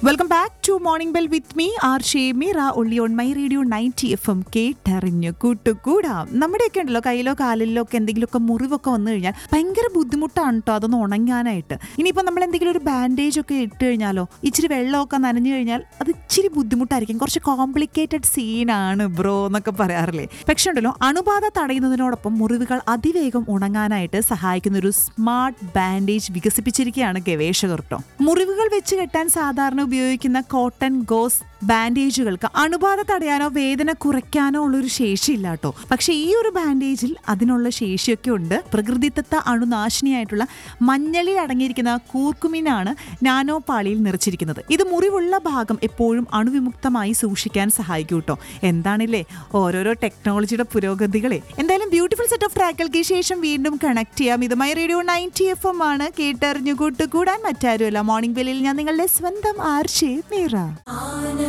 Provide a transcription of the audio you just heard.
welcome back to morning bell with me R Shemira ഒള്ളി on my radio ninety F M കേട്ടറിഞ്ഞു കൂട്ടുകൂടാം നമ്മുടെയൊക്കെ ഉണ്ടല്ലോ കയ്യിലോ കാലിലോ ഒക്കെ എന്തെങ്കിലുമൊക്കെ മുറിവൊക്കെ വന്നു കഴിഞ്ഞാൽ ഭയങ്കര ബുദ്ധിമുട്ടാണ് കേട്ടോ അതൊന്ന് ഉണങ്ങാനായിട്ട് ഇനിയിപ്പോൾ നമ്മൾ എന്തെങ്കിലും ഒരു ബാൻഡേജ് ഒക്കെ ഇട്ട് കഴിഞ്ഞാലോ ഇച്ചിരി വെള്ളമൊക്കെ നനഞ്ഞു കഴിഞ്ഞാൽ അത് ഇച്ചിരി ബുദ്ധിമുട്ടായിരിക്കും കുറച്ച് കോംപ്ലിക്കേറ്റഡ് സീനാണ് ബ്രോ എന്നൊക്കെ പറയാറില്ലേ പക്ഷെ ഉണ്ടല്ലോ അണുബാധ തടയുന്നതിനോടൊപ്പം മുറിവുകൾ അതിവേഗം ഉണങ്ങാനായിട്ട് സഹായിക്കുന്ന ഒരു സ്മാർട്ട് ബാൻഡേജ് വികസിപ്പിച്ചിരിക്കുകയാണ് ഗവേഷകർ കേട്ടോ മുറിവുകൾ വെച്ച് കെട്ടാൻ സാധാരണ ഉപയോഗിക്കുന്ന കോട്ടൺ ഗോസ് ബാൻഡേജുകൾക്ക് അണുബാധ തടയാനോ വേദന കുറയ്ക്കാനോ ഉള്ളൊരു ശേഷിയില്ല കേട്ടോ പക്ഷെ ഈ ഒരു ബാൻഡേജിൽ അതിനുള്ള ശേഷിയൊക്കെ ഉണ്ട് പ്രകൃതിദത്ത അണുനാശിനിയായിട്ടുള്ള മഞ്ഞളിൽ അടങ്ങിയിരിക്കുന്ന കൂർക്കുമിനാണ് നാനോ പാളിയിൽ നിറച്ചിരിക്കുന്നത് ഇത് മുറിവുള്ള ഭാഗം എപ്പോഴും അണുവിമുക്തമായി സൂക്ഷിക്കാൻ സഹായിക്കും കേട്ടോ എന്താണില്ലേ ഓരോരോ ടെക്നോളജിയുടെ പുരോഗതികളെ എന്തായാലും ബ്യൂട്ടിഫുൾ സെറ്റ് ഓഫ് ട്രാക്കുകൾക്ക് ശേഷം വീണ്ടും കണക്ട് ചെയ്യാം ഇതുമായി റേഡിയോ നയൻറ്റി എഫ് എം ആണ് കേട്ടറിഞ്ഞു കൂട്ടുകൂടാൻ മറ്റാരുമല്ല മോർണിംഗ് ബെല്ലിൽ ഞാൻ നിങ്ങളുടെ സ്വന്തം ആർഷേ മീറ